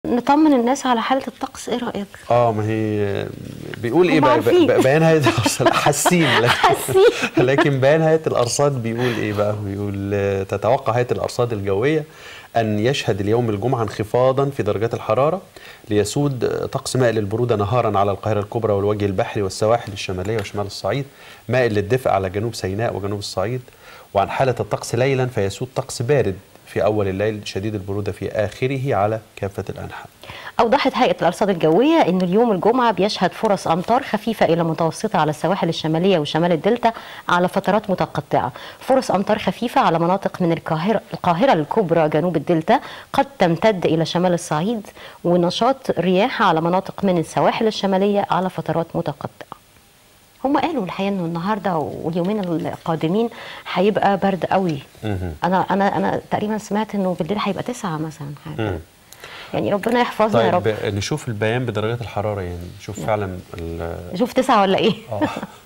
نطمن الناس على حاله الطقس ايه رايك اه ما هي بيقول ايه هم بقى عارفين. بقى- بيان هيئه الارصاد حاسين لكن- حاسين. لكن بيان هيئه الارصاد بيقول ايه بقى بيقول آه، تتوقع هيئه الارصاد الجويه ان يشهد اليوم الجمعه انخفاضا في درجات الحراره ليسود آه، طقس مائل للبروده نهارا على القاهره الكبرى والوجه البحري والسواحل الشماليه وشمال الصعيد مائل للدفء على جنوب سيناء وجنوب الصعيد وعن حاله الطقس ليلا فيسود طقس بارد في اول الليل شديد البروده في اخره على كافه الانحاء أوضحت هيئة الأرصاد الجوية أن اليوم الجمعة بيشهد فرص أمطار خفيفة إلى متوسطة على السواحل الشمالية وشمال الدلتا على فترات متقطعة فرص أمطار خفيفة على مناطق من القاهرة, القاهرة الكبرى جنوب الدلتا قد تمتد إلى شمال الصعيد ونشاط رياح على مناطق من السواحل الشمالية على فترات متقطعة هم قالوا الحقيقه انه النهارده واليومين القادمين هيبقى برد قوي مهم. انا انا انا تقريبا سمعت انه بالليل هيبقى تسعة مثلا حاجه مم. يعني ربنا يحفظنا يا رب طيب نشوف البيان بدرجات الحراره يعني نشوف فعلا ال- نشوف تسعة ولا ايه اه